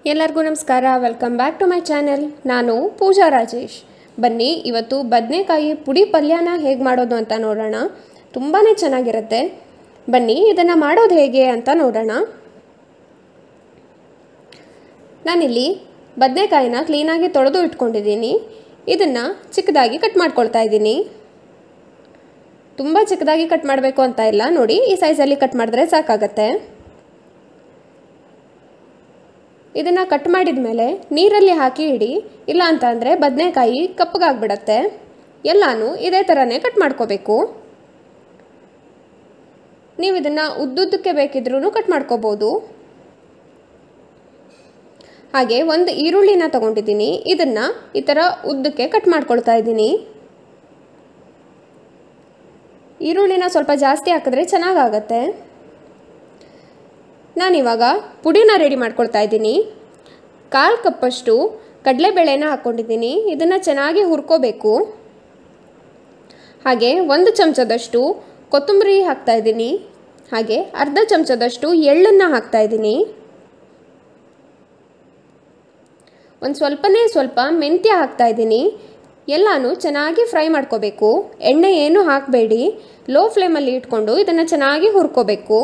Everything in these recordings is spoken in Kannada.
ಎಲ್ಲರಿಗೂ ನಮಸ್ಕಾರ welcome back to my channel ನಾನು ಪೂಜಾ ರಾಜೇಶ್ ಬನ್ನಿ ಇವತ್ತು ಬದನೆಕಾಯಿ ಪುಡಿ ಪಲ್ಯನ ಹೇಗೆ ಮಾಡೋದು ಅಂತ ನೋಡೋಣ ತುಂಬಾ ಚೆನ್ನಾಗಿರುತ್ತೆ ಬನ್ನಿ ಇದನ್ನು ಮಾಡೋದು ಹೇಗೆ ಅಂತ ನೋಡೋಣ ನಾನಿಲ್ಲಿ ಬದನೆಕಾಯಿನ ಕ್ಲೀನಾಗಿ ತೊಳೆದು ಇಟ್ಕೊಂಡಿದ್ದೀನಿ ಇದನ್ನು ಚಿಕ್ಕದಾಗಿ ಕಟ್ ಮಾಡ್ಕೊಳ್ತಾ ಇದ್ದೀನಿ ತುಂಬ ಚಿಕ್ಕದಾಗಿ ಕಟ್ ಮಾಡಬೇಕು ಅಂತ ಇಲ್ಲ ನೋಡಿ ಈ ಸೈಜಲ್ಲಿ ಕಟ್ ಮಾಡಿದ್ರೆ ಸಾಕಾಗತ್ತೆ ಇದನ್ನು ಕಟ್ ಮಾಡಿದ ಮೇಲೆ ನೀರಲ್ಲಿ ಹಾಕಿ ಇಡಿ ಇಲ್ಲ ಅಂತ ಅಂದರೆ ಬದನೆಕಾಯಿ ಕಪ್ಪಗಾಗ್ಬಿಡತ್ತೆ ಎಲ್ಲನೂ ಇದೇ ಥರನೇ ಕಟ್ ಮಾಡ್ಕೋಬೇಕು ನೀವು ಇದನ್ನು ಉದ್ದುದ್ದಕ್ಕೆ ಬೇಕಿದ್ರೂ ಕಟ್ ಮಾಡ್ಕೋಬೋದು ಹಾಗೆ ಒಂದು ಈರುಳ್ಳಿನ ತಗೊಂಡಿದ್ದೀನಿ ಇದನ್ನು ಈ ಥರ ಉದ್ದಕ್ಕೆ ಕಟ್ ಮಾಡ್ಕೊಳ್ತಾ ಇದ್ದೀನಿ ಈರುಳ್ಳಿನ ಸ್ವಲ್ಪ ಜಾಸ್ತಿ ಹಾಕಿದ್ರೆ ಚೆನ್ನಾಗಾಗತ್ತೆ ನಾನಿವಾಗ ಪುಡಿನ ರೆಡಿ ಮಾಡ್ಕೊಳ್ತಾ ಇದ್ದೀನಿ ಕಾಲು ಕಪ್ಪಷ್ಟು ಕಡಲೆಬೇಳೆನ ಹಾಕ್ಕೊಂಡಿದ್ದೀನಿ ಇದನ್ನು ಚೆನ್ನಾಗಿ ಹುರ್ಕೋಬೇಕು ಹಾಗೆ ಒಂದು ಚಮಚದಷ್ಟು ಕೊತ್ತಂಬರಿ ಹಾಕ್ತಾಯಿದ್ದೀನಿ ಹಾಗೆ ಅರ್ಧ ಚಮಚದಷ್ಟು ಎಳ್ಳನ್ನು ಹಾಕ್ತಾಯಿದ್ದೀನಿ ಒಂದು ಸ್ವಲ್ಪನೇ ಸ್ವಲ್ಪ ಮೆಂತ್ಯ ಹಾಕ್ತಾಯಿದ್ದೀನಿ ಎಲ್ಲನೂ ಚೆನ್ನಾಗಿ ಫ್ರೈ ಮಾಡ್ಕೋಬೇಕು ಎಣ್ಣೆ ಏನೂ ಹಾಕಬೇಡಿ ಲೋ ಫ್ಲೇಮಲ್ಲಿ ಇಟ್ಕೊಂಡು ಇದನ್ನು ಚೆನ್ನಾಗಿ ಹುರ್ಕೋಬೇಕು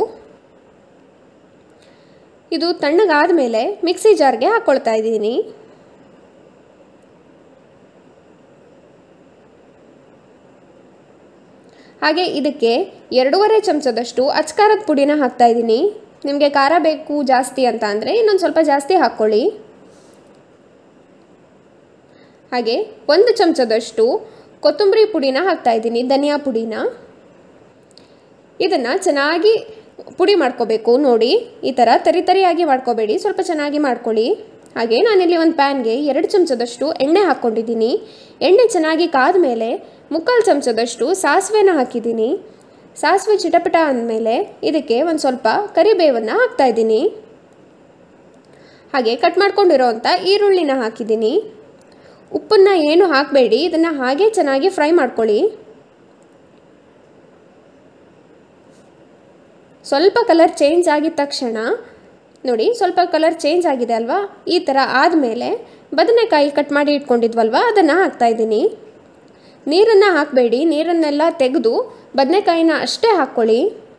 ಇದು ತಣ್ಣಗಾದ ಮೇಲೆ ಮಿಕ್ಸಿ ಜಾರ್ಗೆ ಹಾಕ್ಕೊಳ್ತಾ ಇದ್ದೀನಿ ಹಾಗೆ ಇದಕ್ಕೆ ಎರಡೂವರೆ ಚಮಚದಷ್ಟು ಅಚ್ಕಾರದ ಪುಡಿನ ಹಾಕ್ತಾ ಇದ್ದೀನಿ ನಿಮಗೆ ಖಾರ ಬೇಕು ಜಾಸ್ತಿ ಅಂತ ಅಂದರೆ ಇನ್ನೊಂದು ಸ್ವಲ್ಪ ಜಾಸ್ತಿ ಹಾಕ್ಕೊಳ್ಳಿ ಹಾಗೆ ಒಂದು ಚಮಚದಷ್ಟು ಕೊತ್ತಂಬರಿ ಪುಡಿನ ಹಾಕ್ತಾ ಇದ್ದೀನಿ ಧನಿಯಾ ಪುಡಿನ ಇದನ್ನು ಚೆನ್ನಾಗಿ ಪುಡಿ ಮಾಡ್ಕೋಬೇಕು ನೋಡಿ ಈ ಥರ ತರಿ ತರಿಯಾಗಿ ಮಾಡ್ಕೋಬೇಡಿ ಸ್ವಲ್ಪ ಚೆನ್ನಾಗಿ ಮಾಡ್ಕೊಳ್ಳಿ ಹಾಗೆ ನಾನಿಲ್ಲಿ ಒಂದು ಪ್ಯಾನ್ಗೆ ಎರಡು ಚಮಚದಷ್ಟು ಎಣ್ಣೆ ಹಾಕ್ಕೊಂಡಿದ್ದೀನಿ ಎಣ್ಣೆ ಚೆನ್ನಾಗಿ ಕಾದ ಮೇಲೆ ಮುಕ್ಕಾಲು ಚಮಚದಷ್ಟು ಸಾಸಿವೆನ ಹಾಕಿದ್ದೀನಿ ಸಾಸಿವೆ ಚಿಟಪಟ ಅಂದಮೇಲೆ ಇದಕ್ಕೆ ಒಂದು ಸ್ವಲ್ಪ ಕರಿಬೇವನ್ನು ಹಾಕ್ತಾಯಿದ್ದೀನಿ ಹಾಗೆ ಕಟ್ ಮಾಡ್ಕೊಂಡಿರೋವಂಥ ಈರುಳ್ಳಿನ ಹಾಕಿದ್ದೀನಿ ಉಪ್ಪನ್ನು ಏನು ಹಾಕಬೇಡಿ ಇದನ್ನು ಹಾಗೆ ಚೆನ್ನಾಗಿ ಫ್ರೈ ಮಾಡ್ಕೊಳ್ಳಿ ಸ್ವಲ್ಪ ಕಲರ್ ಚೇಂಜ್ ಆಗಿದ ತಕ್ಷಣ ನೋಡಿ ಸ್ವಲ್ಪ ಕಲರ್ ಚೇಂಜ್ ಆಗಿದೆ ಅಲ್ವಾ ಈ ಥರ ಆದಮೇಲೆ ಬದನೆಕಾಯಿ ಕಟ್ ಮಾಡಿ ಇಟ್ಕೊಂಡಿದ್ವಲ್ವ ಅದನ್ನು ಹಾಕ್ತಾಯಿದ್ದೀನಿ ನೀರನ್ನು ಹಾಕಬೇಡಿ ನೀರನ್ನೆಲ್ಲ ತೆಗೆದು ಬದನೆಕಾಯಿನ ಅಷ್ಟೇ ಹಾಕ್ಕೊಳ್ಳಿ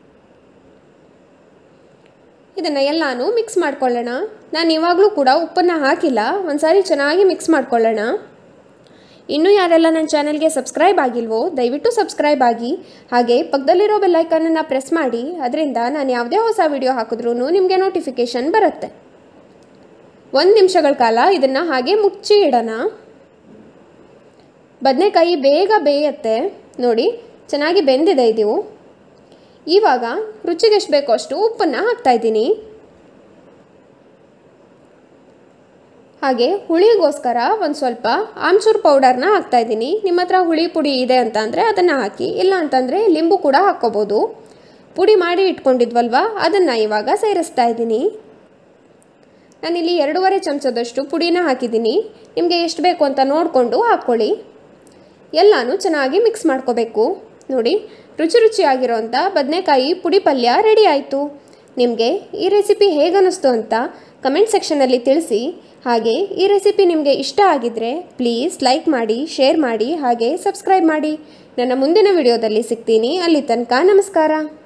ಇದನ್ನು ಎಲ್ಲನೂ ಮಿಕ್ಸ್ ಮಾಡ್ಕೊಳ್ಳೋಣ ನಾನು ಇವಾಗಲೂ ಕೂಡ ಉಪ್ಪನ್ನು ಹಾಕಿಲ್ಲ ಒಂದು ಸಾರಿ ಚೆನ್ನಾಗಿ ಮಿಕ್ಸ್ ಮಾಡ್ಕೊಳ್ಳೋಣ ಇನ್ನೂ ಯಾರೆಲ್ಲ ನನ್ನ ಚಾನಲ್ಗೆ ಸಬ್ಸ್ಕ್ರೈಬ್ ಆಗಿಲ್ವೋ ದಯವಿಟ್ಟು ಸಬ್ಸ್ಕ್ರೈಬ್ ಆಗಿ ಹಾಗೆ ಪಕ್ಕದಲ್ಲಿರೋ ಬೆಲ್ಲೈಕನನ್ನು ಪ್ರೆಸ್ ಮಾಡಿ ಅದರಿಂದ ನಾನು ಯಾವುದೇ ಹೊಸ ವಿಡಿಯೋ ಹಾಕಿದ್ರೂ ನಿಮಗೆ ನೋಟಿಫಿಕೇಷನ್ ಬರುತ್ತೆ ಒಂದು ನಿಮಿಷಗಳ ಕಾಲ ಇದನ್ನು ಹಾಗೆ ಮುಚ್ಚಿ ಇಡೋಣ ಬದನೆಕಾಯಿ ಬೇಗ ಬೇಯತ್ತೆ ನೋಡಿ ಚೆನ್ನಾಗಿ ಬೆಂದಿದೆ ಇದು ಇವಾಗ ರುಚಿಗೆ ಎಷ್ಟು ಬೇಕೋ ಅಷ್ಟು ಉಪ್ಪನ್ನು ಹಾಕ್ತಾಯಿದ್ದೀನಿ ಹಾಗೆ ಹುಳಿಗೋಸ್ಕರ ಒಂದು ಸ್ವಲ್ಪ ಆಮ್ಚೂರು ಪೌಡರ್ನ ಹಾಕ್ತಾಯಿದ್ದೀನಿ ನಿಮ್ಮ ಹತ್ರ ಹುಳಿ ಪುಡಿ ಇದೆ ಅಂತ ಅಂದರೆ ಅದನ್ನು ಹಾಕಿ ಇಲ್ಲ ಅಂತಂದರೆ ಲಿಂಬು ಕೂಡ ಹಾಕ್ಕೋಬೋದು ಪುಡಿ ಮಾಡಿ ಇಟ್ಕೊಂಡಿದ್ವಲ್ವ ಅದನ್ನು ಇವಾಗ ಸೇರಿಸ್ತಾ ಇದ್ದೀನಿ ನಾನಿಲ್ಲಿ ಎರಡೂವರೆ ಚಮಚದಷ್ಟು ಪುಡಿನ ಹಾಕಿದ್ದೀನಿ ನಿಮಗೆ ಎಷ್ಟು ಬೇಕು ಅಂತ ನೋಡಿಕೊಂಡು ಹಾಕ್ಕೊಳ್ಳಿ ಎಲ್ಲನೂ ಚೆನ್ನಾಗಿ ಮಿಕ್ಸ್ ಮಾಡ್ಕೋಬೇಕು ನೋಡಿ ರುಚಿ ರುಚಿಯಾಗಿರೋಂಥ ಬದನೆಕಾಯಿ ಪುಡಿ ಪಲ್ಯ ರೆಡಿ ಆಯಿತು ನಿಮಗೆ ಈ ರೆಸಿಪಿ ಹೇಗೆ ಅನ್ನಿಸ್ತು ಅಂತ ಕಮೆಂಟ್ ಸೆಕ್ಷನಲ್ಲಿ ತಿಳಿಸಿ ಹಾಗೆ ಈ ರೆಸಿಪಿ ನಿಮಗೆ ಇಷ್ಟ ಆಗಿದ್ದರೆ ಪ್ಲೀಸ್ ಲೈಕ್ ಮಾಡಿ ಶೇರ್ ಮಾಡಿ ಹಾಗೆ ಸಬ್ಸ್ಕ್ರೈಬ್ ಮಾಡಿ ನನ್ನ ಮುಂದಿನ ವಿಡಿಯೋದಲ್ಲಿ ಸಿಗ್ತೀನಿ ಅಲ್ಲಿ ತನಕ ನಮಸ್ಕಾರ